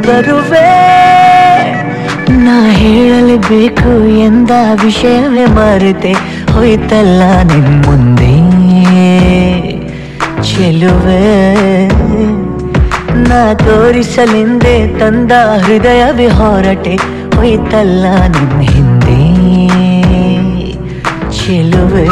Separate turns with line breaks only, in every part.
ಬರುವೆ ನಾ ಹೇಳಲೇಬೇಕು ಎಂದ ವಿಷಯವೇ ಮರೆತೆ ಹೋಯ್ತಲ್ಲ ನಿನ್ ಮುಂದೆ ಚೆಲುವೆ ನಾ ತೋರಿಸಲೆಂದೇ ತಂದ ಹೃದಯವೇ ಹೊರಟೆ ಹೋಯ್ತಲ್ಲ ನಿನ್ ಹಿಂದೆ ಚೆಲುವೆ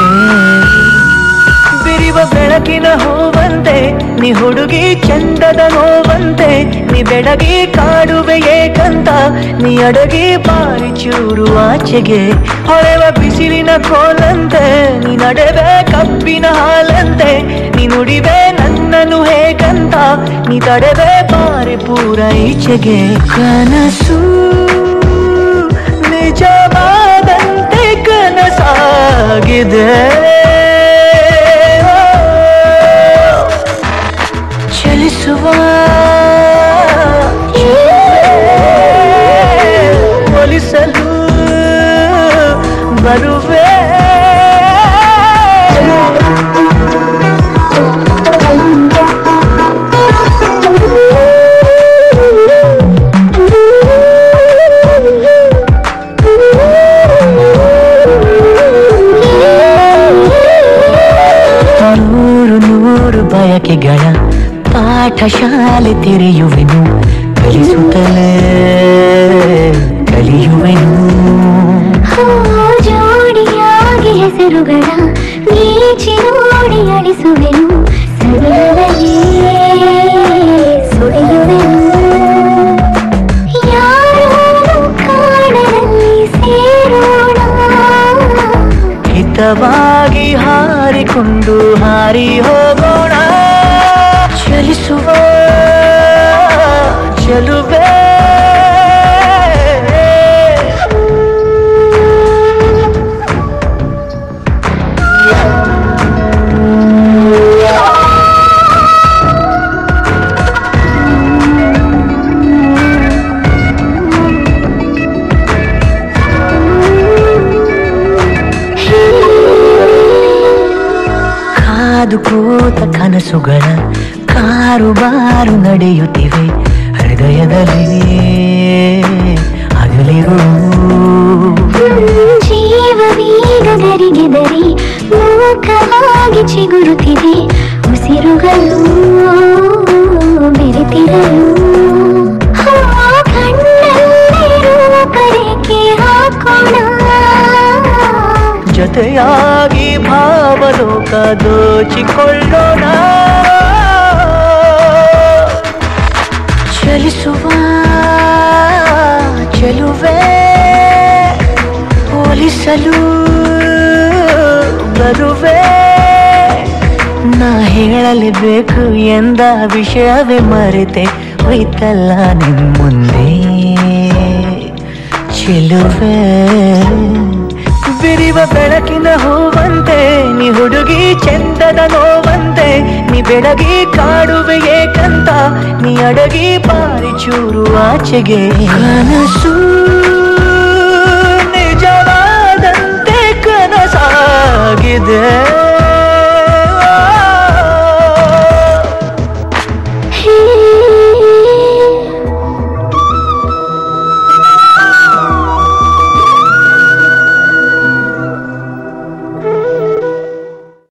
ಬಿರಿವ ಬೆಳಕಿನ ಹೂವಂತೆ ನೀ ಹುಡುಗಿ ಚಂದದ ನೋವಂತೆ ನೀ ಬೆಡಗಿ ಕಾಡುವೆ ಏಕಂತ ನೀ ಅಡಗಿ ಬಾರಿ ಚೂರು ಆಚೆಗೆ ಹೊಳೆವ ಬಿಸಿಲಿನ ಕೋಲಂತೆ ನೀ ನಡೆವೆ ಕಬ್ಬಿನ ಹಾಲಂತೆ ನೀ ನುಡಿವೆ ನನ್ನನ್ನು ಹೇಗಂತ ನೀ ತಡೆವೆ ಬಾರಿ ಪೂರ ಈಚೆಗೆ ಕನಸು ನಿಜವಾದಂತೆ ಕನಸಾಗಿದೆ ಚಲಿಸುವ ಒಲಿಸಲು ಬರುವೆ ನೂರು ನೂರು ಬಯಕೆಗಳ ಪಾಠಶಾಲೆ ತೆರೆಯುವೆನು ಕಲಿಸುತ್ತಲೇ ಕಲಿಯುವೆನು
ಹೋ ಜೋಡಿಯಾಗಿ ಹೆಸರುಗಳ ನೀಚಿ ನೋಡಿ ಅಳಿಸುವೆನು ಸರಿಯದಲ್ಲಿ ಸುಳಿಯುವೆನು ಯಾರು ಕಾಡದಲ್ಲಿ ಸೇರೋಣ
ಹಿತವಾಗಿ ಹಾರಿಕೊಂಡು ಹಾರಿ ಹೋಗೋಣ ಚಲಿಸುವ ಚಲುವೆ ಕಾದು ಕೂತ ಕನಸುಗಳ ಕಾರುಬಾರು ನಡೆಯುತ್ತಿವೆ ಹೃದಯದಲ್ಲಿ ಅಗಲಿರು
ಜೀವವೀಗ ಗರಿಗೆದರಿ ಮೂಕವಾಗಿ ಚಿಗುರುತ್ತಿದೆ ಉಸಿರುಗಳು ಬೆರೆತಿರಲು ಹಾ, ಕಣ್ಣಲ್ಲಿರುವ ಕರೆಗೆ ಹಾಕೋಣ
ಜೊತೆಯಾಗಿ ಭಾವಲೋಕ ದೋಚಿಕೊಳ್ಳೋಣ ಚಲಿಸುವ ಚೆಲುವೆ ಹೋಲಿಸಲು ಬರುವೆ ನಾ ಹೇಳಲೇಬೇಕು ಎಂದ ವಿಷಯವೇ ಮರೆತೆ ಹೋಯ್ತಲ್ಲ ನಿನ್ ಮುಂದೆ ಚೆಲುವೆ ಬಿರಿವ ಬೆಳಕಿನ ಹೂವಂತೆ ನೀ ಹುಡುಗಿ ಚಂದದ ನೋವಂತೆ ನೀ ಬೆಳಗಿ ಕಾಡುವೆ ಏಕಂತ ನೀ ಅಡಗಿ ಬಾರಿ ಚೂರು ಆಚೆಗೆ ಕನಸು ನಿಜವಾದಂತೆ ಕನಸಾಗಿದೆ